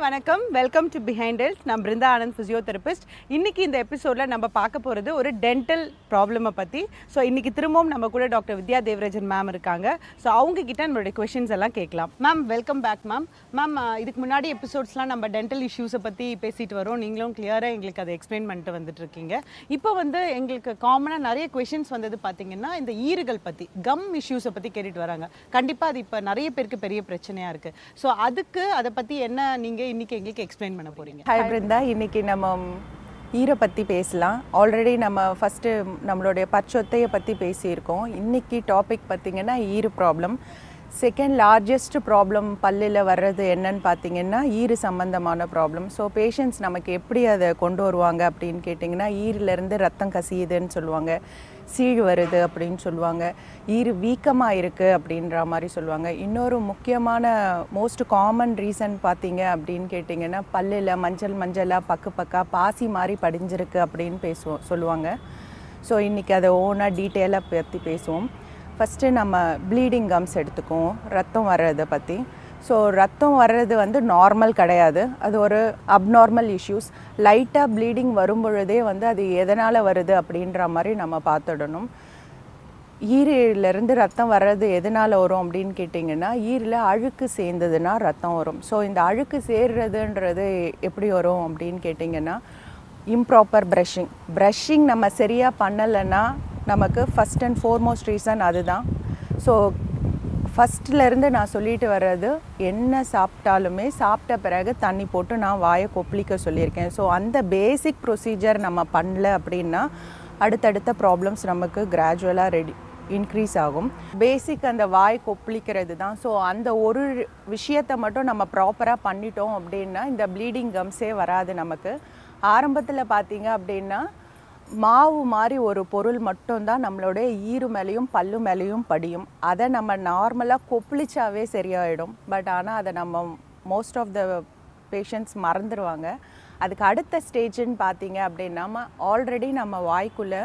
வணக்கம் welcome to behind health நான் Brinda Anand physiotherapist இன்னைக்கு இந்த எபிசோடில் நம்ம பார்க்க போகிறது ஒரு டென்டல் ப்ராப்ளமை பற்றி ஸோ இன்னைக்கு திரும்பவும் நம்ம கூட டாக்டர் வித்யா தேவராஜன் மேம் இருக்காங்க ஸோ அவங்க கிட்ட நம்மளுடைய கொஷின்ஸ் எல்லாம் கேட்கலாம் ma'am welcome back ma'am ma'am இதுக்கு முன்னாடி எபிசோட்ஸ்லாம் நம்ம டென்டல் இஷ்யூஸை பற்றி பேசிட்டு வரோம் நீங்களும் கிளியராக எங்களுக்கு அதை எக்ஸ்பிளைன் பண்ணிட்டு வந்துட்டு இருக்கீங்க இப்போ வந்து எங்களுக்கு காமனாக நிறைய கொஷின்ஸ் வந்தது பார்த்தீங்கன்னா இந்த ஈறுகள் பற்றி கம் இஷ்யூஸை பற்றி கேட்டுட்டு வராங்க கண்டிப்பாக அது இப்போ நிறைய பேருக்கு பெரிய பிரச்சனையாக இருக்குது ஸோ அதுக்கு அதை பற்றி என்ன நீங்கள் இன்னைக்கு எங்களுக்கு எக்ஸ்பிளைன் பண்ண போகிறீங்க ஹாய் பிருந்தா இன்னைக்கு நம்ம ஈரை பற்றி பேசலாம் ஆல்ரெடி நம்ம ஃபஸ்ட்டு நம்மளுடைய பச்சொத்தையை பற்றி பேசியிருக்கோம் இன்னைக்கு டாபிக் பார்த்திங்கன்னா ஈறு ப்ராப்ளம் செகண்ட் லார்ஜஸ்ட் ப்ராப்ளம் பல்லில் வர்றது என்னன்னு பார்த்தீங்கன்னா ஈறு சம்மந்தமான ப்ராப்ளம் ஸோ பேஷண்ட்ஸ் நமக்கு எப்படி அதை கொண்டு வருவாங்க அப்படின்னு கேட்டிங்கன்னா ஈரிலேருந்து ரத்தம் கசியுதுன்னு சொல்லுவாங்க சீழ் வருது அப்படின்னு சொல்லுவாங்க ஈறு வீக்கமாக இருக்குது அப்படின்ற மாதிரி சொல்லுவாங்க இன்னொரு முக்கியமான மோஸ்ட் காமன் ரீசன் பார்த்தீங்க அப்படின்னு கேட்டிங்கன்னா பல்லில் மஞ்சள் மஞ்சளாக பக்கு பக்கா பாசி மாதிரி படிஞ்சிருக்கு அப்படின்னு பேசுவோம் சொல்லுவாங்க ஸோ இன்றைக்கி அதை ஓனாக டீட்டெயிலாக பற்றி பேசுவோம் ஃபஸ்ட்டு நம்ம ப்ளீடிங் கம்ஸ் எடுத்துக்குவோம் ரத்தம் வர்றதை பற்றி ஸோ ரத்தம் வர்றது வந்து நார்மல் கிடையாது அது ஒரு அப்நார்மல் இஷ்யூஸ் லைட்டாக ப்ளீடிங் வரும் பொழுதே வந்து அது எதனால் வருது அப்படின்ற மாதிரி நம்ம பார்த்துடணும் ஈரிலிருந்து ரத்தம் வர்றது எதனால் வரும் அப்படின்னு கேட்டிங்கன்னா ஈரில் அழுக்கு சேர்ந்ததுன்னா ரத்தம் வரும் ஸோ இந்த அழுக்கு சேர்றதுன்றது எப்படி வரும் அப்படின்னு கேட்டிங்கன்னா இம்ப்ராப்பர் ப்ரஷிங் ப்ரஷிங் நம்ம சரியாக பண்ணலைன்னா நமக்கு ஃபஸ்ட் அண்ட் ஃபோர்மோஸ்ட் ரீசன் அதுதான் ஸோ ஃபஸ்ட்லேருந்து நான் சொல்லிட்டு வர்றது என்ன சாப்பிட்டாலுமே சாப்பிட்ட பிறகு தண்ணி போட்டு நான் வாயை கொப்பளிக்க சொல்லியிருக்கேன் ஸோ அந்த பேசிக் ப்ரொசீஜர் நம்ம பண்ணல அப்படின்னா அடுத்தடுத்த ப்ராப்ளம்ஸ் நமக்கு கிராஜுவலாக ரெடி இன்க்ரீஸ் ஆகும் பேசிக் அந்த வாய் கொப்பளிக்கிறது தான் ஸோ அந்த ஒரு விஷயத்தை மட்டும் நம்ம ப்ராப்பராக பண்ணிட்டோம் அப்படின்னா இந்த ப்ளீடிங் கம்ஸே வராது நமக்கு ஆரம்பத்தில் பார்த்தீங்க அப்படின்னா மாவு மாதிரி ஒரு பொருள் மட்டும்தான் நம்மளுடைய ஈரு மேலேயும் பல்லு மேலேயும் படியும் அதை நம்ம நார்மலாக கொப்பளிச்சாவே சரியாயிடும் பட் ஆனால் அதை நம்ம மோஸ்ட் ஆஃப் த பேஷண்ட்ஸ் மறந்துடுவாங்க அதுக்கு அடுத்த ஸ்டேஜ்னு பார்த்தீங்க அப்படின்னா ஆல்ரெடி நம்ம வாய்க்குள்ளே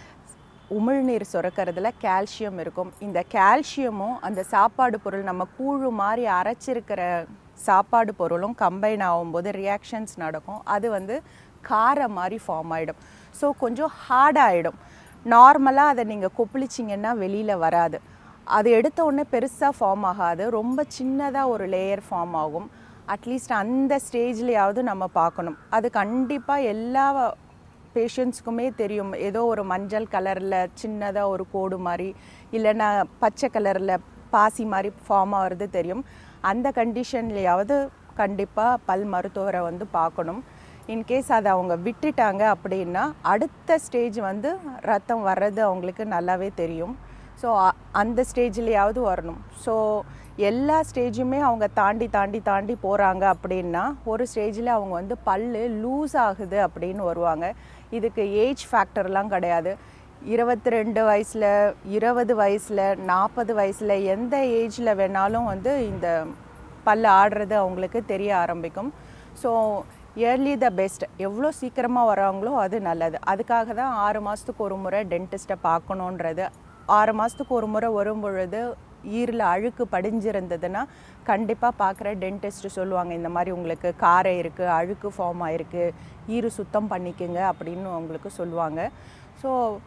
உமிழ்நீர் சுரக்கிறதுல கால்சியம் இருக்கும் இந்த கால்சியமும் அந்த சாப்பாடு பொருள் நம்ம கூழு மாதிரி அரைச்சிருக்கிற சாப்பாடு பொருளும் கம்பைன் ஆகும்போது ரியாக்ஷன்ஸ் நடக்கும் அது வந்து காரம் மாதிரி ஃபார்ம் ஆகிடும் ஸோ கொஞ்சம் ஹார்டாகிடும் நார்மலாக அதை நீங்கள் கொப்பளிச்சிங்கன்னா வெளியில் வராது அது எடுத்த உடனே பெருசாக ஃபார்ம் ஆகாது ரொம்ப சின்னதாக ஒரு லேயர் ஃபார்ம் ஆகும் அட்லீஸ்ட் அந்த ஸ்டேஜ்லேயாவது நம்ம பார்க்கணும் அது கண்டிப்பாக எல்லா பேஷண்ட்ஸ்க்குமே தெரியும் ஏதோ ஒரு மஞ்சள் கலரில் சின்னதாக ஒரு கோடு மாதிரி இல்லைன்னா பச்சை கலரில் பாசி மாதிரி ஃபார்ம் ஆகிறது தெரியும் அந்த கண்டிஷன்லேயாவது கண்டிப்பாக பல் மருத்துவரை வந்து பார்க்கணும் இன்கேஸ் அதை அவங்க விட்டுட்டாங்க அப்படின்னா அடுத்த ஸ்டேஜ் வந்து ரத்தம் வர்றது அவங்களுக்கு நல்லாவே தெரியும் ஸோ அந்த ஸ்டேஜ்லேயாவது வரணும் ஸோ எல்லா ஸ்டேஜுமே அவங்க தாண்டி தாண்டி தாண்டி போகிறாங்க அப்படின்னா ஒரு ஸ்டேஜில் அவங்க வந்து பல் லூஸ் ஆகுது அப்படின்னு வருவாங்க இதுக்கு ஏஜ் ஃபேக்டர்லாம் கிடையாது இருபத்தி ரெண்டு வயசில் இருபது வயசில் நாற்பது வயசில் எந்த ஏஜில் வேணாலும் வந்து இந்த பல் ஆடுறது அவங்களுக்கு தெரிய ஆரம்பிக்கும் ஸோ இயர்லி த பெஸ்ட் எவ்வளோ சீக்கிரமாக வராங்களோ அது நல்லது அதுக்காக தான் ஆறு மாதத்துக்கு ஒரு முறை டென்டிஸ்ட்டை பார்க்கணுன்றது ஆறு மாதத்துக்கு ஒரு முறை வரும் பொழுது ஈரில் அழுக்கு படிஞ்சிருந்ததுன்னா கண்டிப்பாக பார்க்குற டென்டிஸ்ட் சொல்லுவாங்க இந்த மாதிரி உங்களுக்கு காரை இருக்குது அழுக்கு ஃபார்ம் ஆகிருக்கு ஈரு சுத்தம் பண்ணிக்கோங்க அப்படின்னு உங்களுக்கு சொல்லுவாங்க ஸோ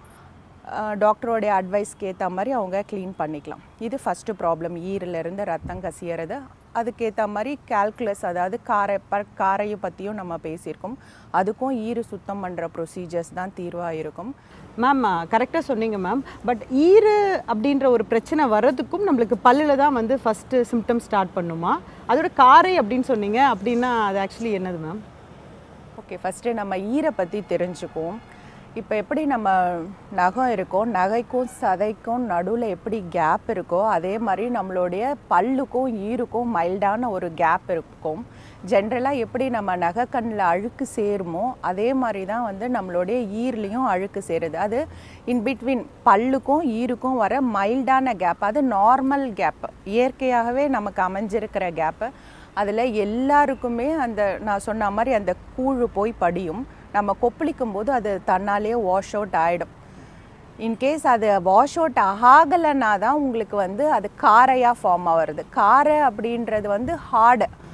டாக்டரோடைய அட்வைஸ்க்கு ஏற்ற மாதிரி அவங்க க்ளீன் பண்ணிக்கலாம் இது ஃபஸ்ட்டு ப்ராப்ளம் ஈரிலிருந்து ரத்தம் கசியறது அதுக்கேற்ற மாதிரி கால்குலஸ் அதாவது காரை ப காரையை பற்றியும் நம்ம பேசியிருக்கோம் அதுக்கும் ஈறு சுத்தம் பண்ணுற ப்ரொசீஜர்ஸ் தான் தீர்வாக இருக்கும் மேம் கரெக்டாக சொன்னீங்க மேம் பட் ஈறு அப்படின்ற ஒரு பிரச்சனை வர்றதுக்கும் நம்மளுக்கு பல்லில் தான் வந்து ஃபஸ்ட்டு சிம்டம் ஸ்டார்ட் பண்ணுமா அதோட காரை அப்படின்னு சொன்னீங்க அப்படின்னா அது ஆக்சுவலி என்னது மேம் ஓகே ஃபஸ்ட்டு நம்ம ஈரை பற்றி தெரிஞ்சுக்குவோம் இப்போ எப்படி நம்ம நகம் இருக்கோ நகைக்கும் சதைக்கும் நடுவில் எப்படி கேப் இருக்கோ அதே மாதிரி நம்மளுடைய பல்லுக்கும் ஈருக்கும் மைல்டான ஒரு கேப் இருக்கும் ஜென்ரலாக எப்படி நம்ம நகைக்கண்ணில் அழுக்கு சேருமோ அதே மாதிரி தான் வந்து நம்மளுடைய ஈர்லேயும் அழுக்கு சேருது அது இன் பிட்வீன் பல்லுக்கும் ஈருக்கும் வர மைல்டான கேப் அது நார்மல் கேப் இயற்கையாகவே நமக்கு அமைஞ்சிருக்கிற கேப்பு அதில் எல்லாருக்குமே அந்த நான் சொன்ன மாதிரி அந்த கூழு போய் படியும் நம்ம கொப்பளிக்கும் போது அது தன்னாலே வாஷ் அவுட் ஆகிடும் இன்கேஸ் அது வாஷ் அவுட் ஆகலைன்னா தான் உங்களுக்கு வந்து அது காரையாக ஃபார்ம் ஆகிறது காரை அப்படின்றது வந்து ஹார்டு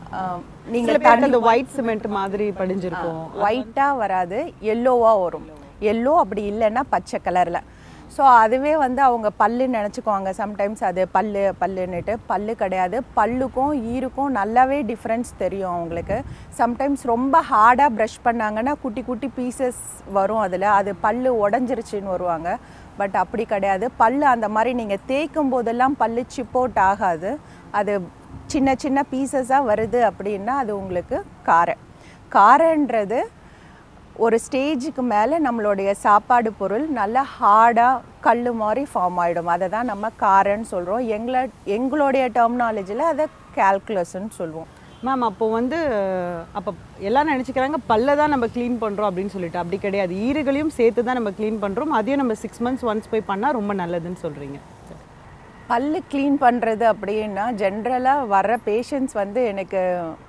சில நீங்கள் பேருக்கு அந்த ஒயிட் சிமெண்ட் மாதிரி படிஞ்சிருக்கும் ஒயிட்டாக வராது எல்லோவாக வரும் எல்லோ அப்படி இல்லைன்னா பச்சை கலரில் ஸோ அதுவே வந்து அவங்க பல்லு நினச்சிக்குவாங்க சம்டைம்ஸ் அது பல்லு பல்லுன்னுட்டு பல்லு கிடையாது பல்லுக்கும் ஈருக்கும் நல்லாவே டிஃப்ரென்ஸ் தெரியும் அவங்களுக்கு சம்டைம்ஸ் ரொம்ப ஹார்டாக ப்ரஷ் பண்ணாங்கன்னா குட்டி குட்டி பீசஸ் வரும் அதில் அது பல்லு உடஞ்சிருச்சுன்னு வருவாங்க பட் அப்படி கிடையாது பல்லு அந்த மாதிரி நீங்கள் தேய்க்கும் போதெல்லாம் பல்லு சிப்போட் ஆகாது அது சின்ன சின்ன பீசஸாக வருது அப்படின்னா அது உங்களுக்கு காரை காரைன்றது ஒரு ஸ்டேஜுக்கு மேலே நம்மளுடைய சாப்பாடு பொருள் நல்லா ஹார்டாக கல் மாதிரி ஃபார்ம் ஆகிடும் அதை தான் நம்ம காரன்னு சொல்கிறோம் எங்களை எங்களுடைய டெர்மினாலஜியில் அதை கால்குலஸ்ன்னு சொல்லுவோம் மேம் அப்போ வந்து அப்போ எல்லாரும் நினச்சிக்கிறாங்க பல்ல தான் நம்ம க்ளீன் பண்ணுறோம் அப்படின்னு சொல்லிட்டு அப்படி கிடையாது ஈறுகளையும் சேர்த்து தான் நம்ம க்ளீன் பண்ணுறோம் அதையும் நம்ம சிக்ஸ் மந்த்ஸ் ஒன்ஸ் போய் பண்ணால் ரொம்ப நல்லதுன்னு சொல்கிறீங்க பல்லு க்ளீன் பண்ணுறது அப்படின்னா ஜென்ரலாக வர்ற பேஷண்ட்ஸ் வந்து எனக்கு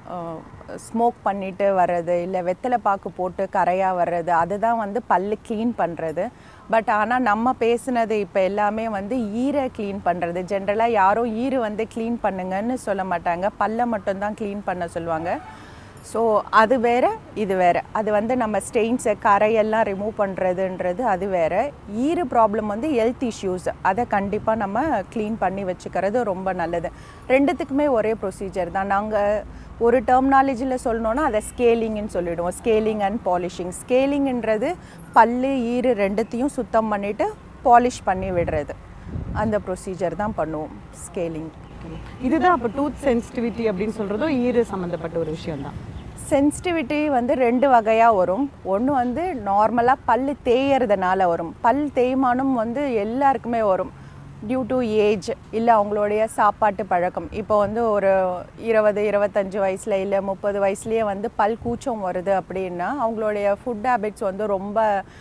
ஸ்மோக் பண்ணிட்டு வர்றது இல்லை வெத்தலை பாக்கு போட்டு கரையாக வர்றது அதுதான் வந்து பல்லு க்ளீன் பண்ணுறது பட் ஆனால் நம்ம பேசுனது இப்போ எல்லாமே வந்து ஈரை க்ளீன் பண்ணுறது ஜென்ரலாக யாரும் ஈரு வந்து க்ளீன் பண்ணுங்கன்னு சொல்ல மாட்டாங்க பல்லை மட்டும்தான் க்ளீன் பண்ண சொல்லுவாங்க ஸோ அது வேற இது வேற அது வந்து நம்ம ஸ்டெயின்ஸை கரையெல்லாம் ரிமூவ் பண்ணுறதுன்றது அது வேற ஈறு ப்ராப்ளம் வந்து ஹெல்த் இஷ்யூஸ் அதை கண்டிப்பாக நம்ம க்ளீன் பண்ணி வச்சுக்கிறது ரொம்ப நல்லது ரெண்டுத்துக்குமே ஒரே ப்ரொசீஜர் தான் நாங்கள் ஒரு டெர்மினாலஜியில் சொல்லணுன்னா அதை ஸ்கேலிங்னு சொல்லிடுவோம் ஸ்கேலிங் அண்ட் பாலிஷிங் ஸ்கேலிங்ன்றது பல்லு ஈறு ரெண்டுத்தையும் சுத்தம் பண்ணிவிட்டு பாலிஷ் பண்ணி விடுறது அந்த ப்ரொசீஜர் தான் பண்ணுவோம் ஸ்கேலிங் இதுதான் அப்போ டூத் சென்சிட்டிவிட்டி அப்படின்னு சொல்கிறதும் ஈறு சம்மந்தப்பட்ட ஒரு விஷயம் தான் சென்சிட்டிவிட்டி வந்து ரெண்டு வகையாக வரும் ஒன்று வந்து நார்மலாக பல் தேயறதுனால வரும் பல் தேய்மானம் வந்து எல்லாருக்குமே வரும் டியூ டு ஏஜ் இல்லை அவங்களுடைய சாப்பாட்டு பழக்கம் இப்போ வந்து ஒரு இருபது இருபத்தஞ்சு வயசில் இல்லை முப்பது வயசுலேயே வந்து பல் கூச்சம் வருது அப்படின்னா அவங்களுடைய ஃபுட் ஹேபிட்ஸ் வந்து ரொம்ப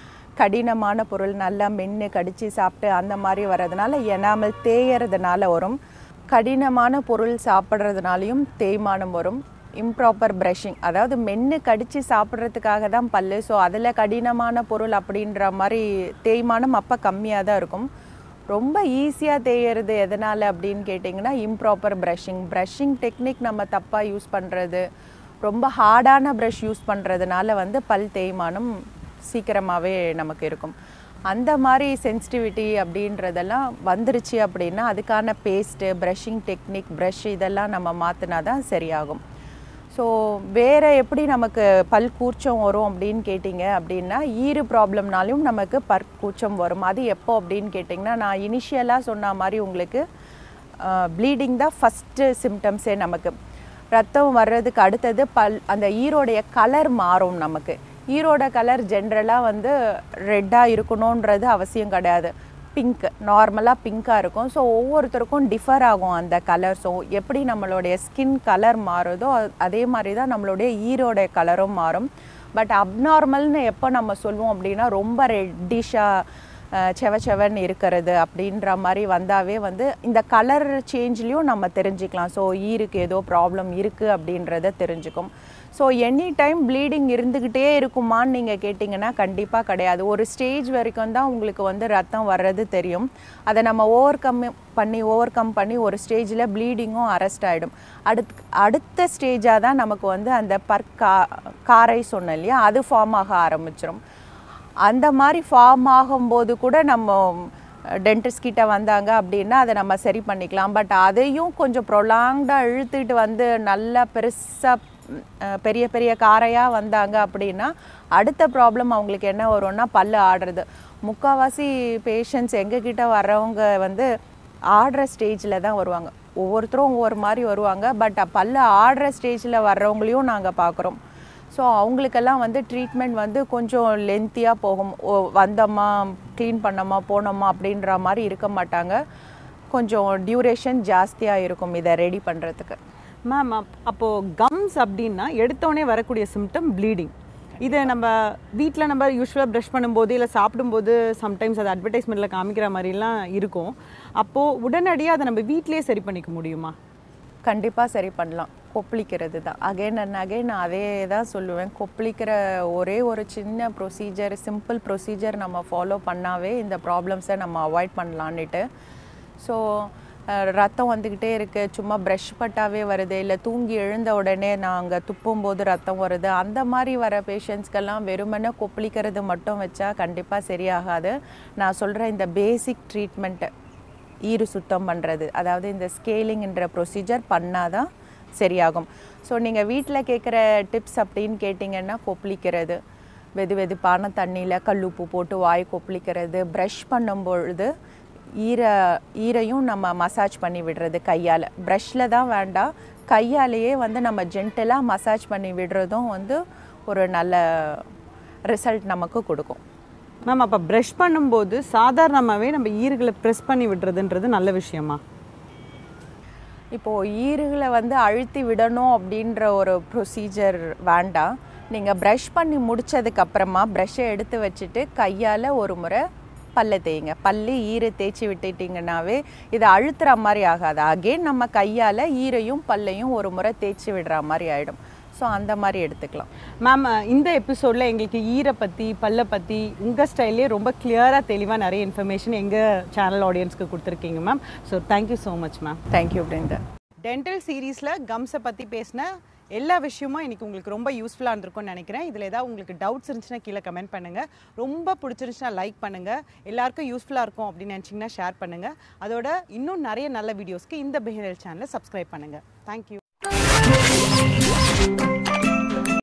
கடினமான பொருள் நல்லா மென்று கடித்து சாப்பிட்டு அந்த மாதிரி வர்றதுனால எனாமல் தேயறதுனால வரும் கடினமான பொருள் சாப்பிட்றதுனாலையும் தேய்மானம் வரும் இம்ப்ராப்பர் ப்ரஷிங் அதாவது மென்று கடித்து சாப்பிட்றதுக்காக தான் பல்லு ஸோ அதில் கடினமான பொருள் அப்படின்ற மாதிரி தேய்மானம் அப்போ கம்மியாக தான் இருக்கும் ரொம்ப ஈஸியாக தேயறது எதனால் அப்படின்னு கேட்டிங்கன்னா இம்ப்ராப்பர் ப்ரஷிங் ப்ரஷிங் டெக்னிக் நம்ம தப்பாக யூஸ் பண்ணுறது ரொம்ப ஹார்டான ப்ரஷ் யூஸ் பண்ணுறதுனால வந்து பல் தேய்மானம் சீக்கிரமாகவே நமக்கு இருக்கும் அந்த மாதிரி சென்சிட்டிவிட்டி அப்படின்றதெல்லாம் வந்துருச்சு அப்படின்னா அதுக்கான பேஸ்ட்டு ப்ரஷிங் டெக்னிக் ப்ரஷ் இதெல்லாம் நம்ம மாற்றினா தான் சரியாகும் ஸோ வேறு எப்படி நமக்கு பல் கூச்சம் வரும் அப்படின்னு கேட்டிங்க அப்படின்னா ஈறு ப்ராப்ளம்னாலும் நமக்கு பல் கூச்சம் வரும் அது எப்போ அப்படின்னு கேட்டிங்கன்னா நான் இனிஷியலாக சொன்ன மாதிரி உங்களுக்கு ப்ளீடிங் தான் ஃபஸ்ட்டு சிம்டம்ஸே நமக்கு ரத்தம் வர்றதுக்கு அடுத்தது பல் அந்த ஈரோடைய கலர் மாறும் நமக்கு ஈரோட கலர் ஜென்ரலாக வந்து ரெட்டாக இருக்கணுன்றது அவசியம் கிடையாது பிங்க் நார்மலாக பிங்க்காக இருக்கும் ஸோ ஒவ்வொருத்தருக்கும் டிஃபர் ஆகும் அந்த கலர்ஸும் எப்படி நம்மளுடைய ஸ்கின் கலர் மாறுதோ அ- அதே மாதிரி தான் நம்மளுடைய ஈரோட கலரும் மாறும் பட் அப்நார்மல்னு எப்போ நம்ம சொல்லுவோம் அப்படின்னா ரொம்ப ரெட்டிஷாக செவ செவன்னு இருக்கிறது அப்படின்ற மாதிரி வந்தாவே வந்து இந்த கலர் சேஞ்ச்லேயும் நம்ம தெரிஞ்சுக்கலாம் ஸோ ஈருக்கு ஏதோ ப்ராப்ளம் இருக்குது அப்படின்றத தெரிஞ்சுக்கும் ஸோ எனி டைம் ப்ளீடிங் இருந்துக்கிட்டே இருக்குமான்னு நீங்கள் கேட்டிங்கன்னா கண்டிப்பாக கிடையாது ஒரு ஸ்டேஜ் வரைக்கும் தான் உங்களுக்கு வந்து ரத்தம் வர்றது தெரியும் அதை நம்ம ஓவர் கம் பண்ணி ஓவர் கம் பண்ணி ஒரு ஸ்டேஜில் ப்ளீடிங்கும் அரெஸ்ட் ஆகிடும் அடுத்து அடுத்த ஸ்டேஜாக தான் நமக்கு வந்து அந்த பற்கா காரை சொன்னேன் இல்லையா அது ஃபார்ம் ஆக ஆரம்பிச்சிடும் அந்த மாதிரி ஃபார்ம் ஆகும்போது கூட நம்ம டென்டிஸ்ட் கிட்ட வந்தாங்க அப்படின்னா அதை நம்ம சரி பண்ணிக்கலாம் பட் அதையும் கொஞ்சம் ப்ரொலாங்டாக இழுத்துட்டு வந்து நல்லா பெருசாக பெரிய பெரிய காரையாக வந்தாங்க அப்படின்னா அடுத்த ப்ராப்ளம் அவங்களுக்கு என்ன வரும்னா பல்லு ஆடுறது முக்கால்வாசி பேஷண்ட்ஸ் எங்ககிட்ட வர்றவங்க வந்து ஆடுற ஸ்டேஜில் தான் வருவாங்க ஒவ்வொருத்தரும் ஒவ்வொரு மாதிரி வருவாங்க பட் பல்லு ஆடுற ஸ்டேஜில் வர்றவங்களையும் நாங்கள் பார்க்குறோம் ஸோ அவங்களுக்கெல்லாம் வந்து ட்ரீட்மெண்ட் வந்து கொஞ்சம் லென்த்தியாக போகும் ஓ வந்தோமா க்ளீன் பண்ணோமா போனோமா அப்படின்ற மாதிரி இருக்க மாட்டாங்க கொஞ்சம் டியூரேஷன் ஜாஸ்தியாக இருக்கும் இதை ரெடி பண்ணுறதுக்கு மேம் அப்போது கம்ஸ் அப்படின்னா எடுத்தோடனே வரக்கூடிய சிம்டம் ப்ளீடிங் இதை நம்ம வீட்டில் நம்ம யூஸ்வலாக ப்ரஷ் பண்ணும்போது இல்லை சாப்பிடும்போது சம்டைம்ஸ் அது அட்வர்டைஸ்மெண்ட்டில் காமிக்கிற மாதிரிலாம் இருக்கும் அப்போது உடனடியாக அதை நம்ம வீட்டிலேயே சரி பண்ணிக்க முடியுமா கண்டிப்பாக சரி பண்ணலாம் கொப்பளிக்கிறது தான் அகைன் அண்ட் அகைன் நான் அதே தான் சொல்லுவேன் கொப்பளிக்கிற ஒரே ஒரு சின்ன ப்ரொசீஜர் சிம்பிள் ப்ரொசீஜர் நம்ம ஃபாலோ பண்ணாவே இந்த ப்ராப்ளம்ஸை நம்ம அவாய்ட் பண்ணலான்னுட்டு ஸோ அஹ், ரத்தம் வந்துக்கிட்டே இருக்குது சும்மா ப்ரஷ் பட்டாவே வருது இல்லை தூங்கி எழுந்த உடனே நாங்கள் துப்பும் போது ரத்தம் வருது அந்த மாதிரி வர பேஷண்ட்ஸ்க்கெல்லாம் வெறுமனே கொப்பளிக்கிறது மட்டும் வச்சா கண்டிப்பாக சரியாகாது நான் சொல்கிற இந்த பேசிக் ட்ரீட்மெண்ட்டு ஈறு சுத்தம் பண்ணுறது அதாவது இந்த ஸ்கேலிங்ன்ற ப்ரொசீஜர் பண்ணாதான் சரியாகும் ஸோ நீங்கள் வீட்டில் கேட்குற டிப்ஸ் அப்படின்னு கேட்டிங்கன்னா கொப்பளிக்கிறது வெது வெதுப்பான தண்ணியில் கல்லுப்பு போட்டு வாய் கொப்பளிக்கிறது ப்ரஷ் பண்ணும்பொழுது ஈர ஈரையும் நம்ம மசாஜ் பண்ணி விடுறது கையால் ப்ரஷ்ஷில் தான் வேண்டாம் கையாலேயே வந்து நம்ம ஜென்டலாக மசாஜ் பண்ணி விடுறதும் வந்து ஒரு நல்ல ரிசல்ட் நமக்கு கொடுக்கும் மேம் அப்போ ப்ரஷ் பண்ணும்போது சாதாரணமாகவே நம்ம ஈறுகளை ப்ரெஸ் பண்ணி விடுறதுன்றது நல்ல விஷயமா இப்போது ஈறுகளை வந்து அழுத்தி விடணும் அப்படின்ற ஒரு ப்ரொசீஜர் வேண்டாம் நீங்கள் ப்ரஷ் பண்ணி முடிச்சதுக்கு அப்புறமா ப்ரஷ்ஷை எடுத்து வச்சுட்டு கையால் ஒரு முறை பல்ல தேய்ங்க பல்லு ஈரை தேய்ச்சி விட்டுட்டிங்கனாவே இது அழுத்துற மாதிரி ஆகாது அகெயின் நம்ம கையால் ஈரையும் பல்லையும் ஒரு முறை தேய்ச்சி விடுற மாதிரி ஆகிடும் ஸோ அந்த மாதிரி எடுத்துக்கலாம் மேம் இந்த எபிசோடில் எங்களுக்கு ஈரை பற்றி பல்லை பற்றி உங்கள் ஸ்டைல்லே ரொம்ப கிளியராக தெளிவாக நிறைய இன்ஃபர்மேஷன் எங்கள் சேனல் ஆடியன்ஸ்க்கு கொடுத்துருக்கீங்க ma'am so thank you so much ma'am thank you Brinda dental சீரீஸில் கம்ஸை பற்றி பேசின எல்லா விஷயமும் இன்னைக்கு உங்களுக்கு ரொம்ப யூஸ்ஃபுல்லாக இருந்திருக்கும்னு நினைக்கிறேன் இதில் ஏதாவது உங்களுக்கு டவுட்ஸ் இருந்துச்சுன்னா கீழே கமெண்ட் பண்ணுங்கள் ரொம்ப பிடிச்சிருந்துச்சுன்னா லைக் பண்ணுங்கள் எல்லாருக்கும் யூஸ்ஃபுல்லாக இருக்கும் அப்படின்னு நினச்சிங்கன்னா ஷேர் பண்ணுங்கள் அதோட இன்னும் நிறைய நல்ல வீடியோஸ்க்கு இந்த பிஹேவியர் சேனலை சப்ஸ்கிரைப் பண்ணுங்கள் தேங்க்யூ